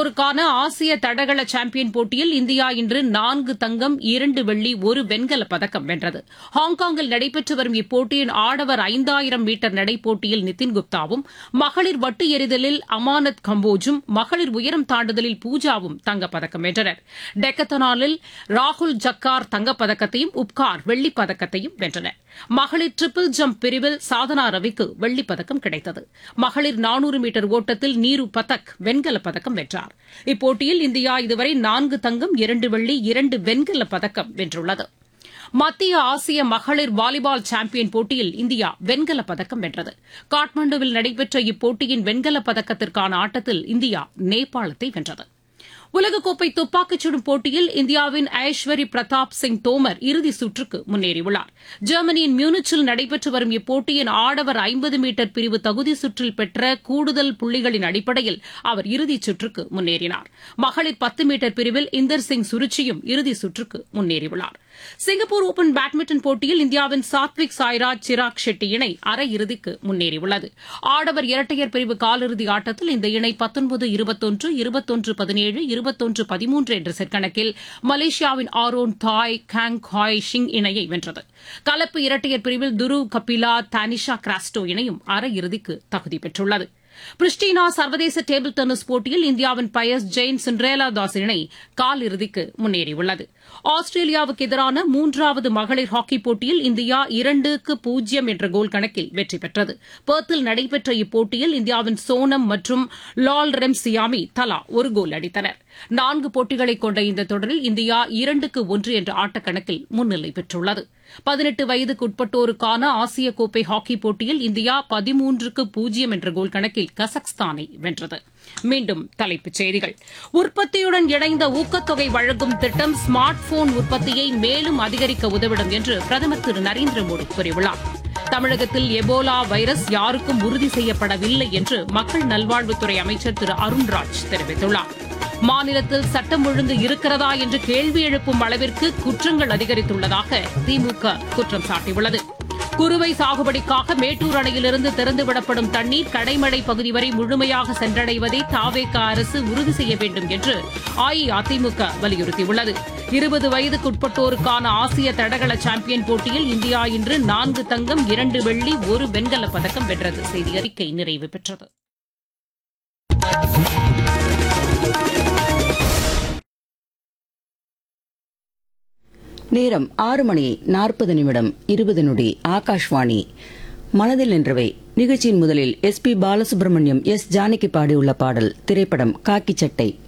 உட்பட்டோருக்கான ஆசிய தடகள சாம்பியன் போட்டியில் இந்தியா இன்று நான்கு தங்கம் இரண்டு வெள்ளி ஒரு வெண்கலப் பதக்கம் வென்றது ஹாங்காங்கில் நடைபெற்று வரும் இப்போட்டியின் ஆடவர் ஐந்தாயிரம் மீட்டர் நடைப்போட்டியில் நிதின் குப்தாவும் மகளிர் வட்டு எறிதலில் அமானத் கம்போஜும் மகளிர் உயரம் தாண்டுதலில் பூஜாவும் தங்கப்பதக்கம் வென்றனர் டெக்கத்தனாலில் ராகுல் ஜக்கார் தங்கப்பதக்கத்தையும் உப்கார் வெள்ளிப் பதக்கத்தையும் வென்றனர் மகளிர் ட்ரிபிள் ஜம்ப் பிரிவில் சாதனா ரவிக்கு வெள்ளிப் பதக்கம் கிடைத்தது மகளிர் நானூறு மீட்டர் ஓட்டத்தில் நீரு பதக் வெண்கலப் பதக்கம் வென்றார் இப்போட்டியில் இந்தியா இதுவரை நான்கு தங்கம் இரண்டு வெள்ளி இரண்டு வெண்கலப் பதக்கம் வென்றுள்ளது மத்திய ஆசிய மகளிர் வாலிபால் சாம்பியன் போட்டியில் இந்தியா வெண்கலப் பதக்கம் வென்றது காட்மாண்டுவில் நடைபெற்ற இப்போட்டியின் வெண்கலப் பதக்கத்திற்கான ஆட்டத்தில் இந்தியா நேபாளத்தை வென்றது உலகக்கோப்பை துப்பாக்கிச் சுடும் போட்டியில் இந்தியாவின் ஐஸ்வரி பிரதாப் சிங் தோமர் இறுதிச் சுற்றுக்கு முன்னேறியுள்ளார் ஜெர்மனியின் மியூனிச்சில் நடைபெற்று வரும் இப்போட்டியின் ஆடவர் ஐம்பது மீட்டர் பிரிவு தகுதி சுற்றில் பெற்ற கூடுதல் புள்ளிகளின் அடிப்படையில் அவர் இறுதிச் சுற்றுக்கு முன்னேறினார் மகளிர் பத்து மீட்டர் பிரிவில் இந்தர் சிங் சுருச்சியும் இறுதிச் சுற்றுக்கு முன்னேறியுள்ளார் சிங்கப்பூர் ஓபன் பேட்மிண்டன் போட்டியில் இந்தியாவின் சாத்விக் சாய்ராஜ் சிராக் ஷெட்டி இணை அரையிறுதிக்கு முன்னேறியுள்ளது ஆடவர் இரட்டையர் பிரிவு காலிறுதி ஆட்டத்தில் இந்த இணை பத்தொன்பது இருபத்தொன்று இருபத்தொன்று பதினேழு இருபத்தொன்று பதிமூன்று என்ற செட் கணக்கில் மலேசியாவின் ஆரோன் தாய் கேங் ஹாய் ஷிங் இணையை வென்றது கலப்பு இரட்டையர் பிரிவில் துரு கபிலா தானிஷா கிராஸ்டோ இணையும் அரையிறுதிக்கு தகுதி பெற்றுள்ளது பிரிஸ்டினா சர்வதேச டேபிள் டென்னிஸ் போட்டியில் இந்தியாவின் பயஸ் ஜெயின் சிண்ட்ரேலா தாஸ் இணை காலிறுதிக்கு முன்னேறியுள்ளது ஆஸ்திரேலியாவுக்கு எதிரான மூன்றாவது மகளிர் ஹாக்கி போட்டியில் இந்தியா இரண்டுக்கு பூஜ்ஜியம் என்ற கோல் கணக்கில் வெற்றி பெற்றது பெர்த்தில் நடைபெற்ற இப்போட்டியில் இந்தியாவின் சோனம் மற்றும் லால் ரெம் சியாமி தலா ஒரு கோல் அடித்தனர் நான்கு போட்டிகளை கொண்ட இந்த தொடரில் இந்தியா இரண்டுக்கு ஒன்று என்ற ஆட்டக்கணக்கில் முன்னிலை பெற்றுள்ளது பதினெட்டு வயதுக்குட்பட்டோருக்கான ஆசிய கோப்பை ஹாக்கி போட்டியில் இந்தியா பதிமூன்றுக்கு பூஜ்ஜியம் என்ற கோல் கணக்கில் கசக்ஸ்தானை வென்றது மீண்டும் தலைப்புச் செய்திகள் உற்பத்தியுடன் இணைந்த ஊக்கத்தொகை வழங்கும் திட்டம் ஸ்மார்ட் போன் உற்பத்தியை மேலும் அதிகரிக்க உதவிடும் என்று பிரதமர் திரு நரேந்திர மோடி கூறியுள்ளார் தமிழகத்தில் எபோலா வைரஸ் யாருக்கும் உறுதி செய்யப்படவில்லை என்று மக்கள் நல்வாழ்வுத்துறை அமைச்சர் திரு அருண்ராஜ் தெரிவித்துள்ளார் மாநிலத்தில் சட்டம் ஒழுங்கு இருக்கிறதா என்று கேள்வி எழுப்பும் அளவிற்கு குற்றங்கள் அதிகரித்துள்ளதாக திமுக குற்றம் சாட்டியுள்ளது குறுவை சாகுபடிக்காக மேட்டூர் அணையிலிருந்து திறந்துவிடப்படும் தண்ணீர் கடைமடை பகுதி வரை முழுமையாக சென்றடைவதை தாவேக அரசு உறுதி செய்ய வேண்டும் என்று அஇஅதிமுக வலியுறுத்தியுள்ளது இருபது வயதுக்குட்பட்டோருக்கான ஆசிய தடகள சாம்பியன் போட்டியில் இந்தியா இன்று நான்கு தங்கம் இரண்டு வெள்ளி ஒரு வெண்கலப் பதக்கம் வென்றது செய்தி அறிக்கை நிறைவு பெற்றது நேரம் ஆறு மணி நாற்பது நிமிடம் இருபது நொடி ஆகாஷ்வாணி மனதில் நின்றவை நிகழ்ச்சியின் முதலில் S P Balasubrahmanyam S Janaki பாடியுள்ள பாடல் திரைப்படம் காக்கி சட்டை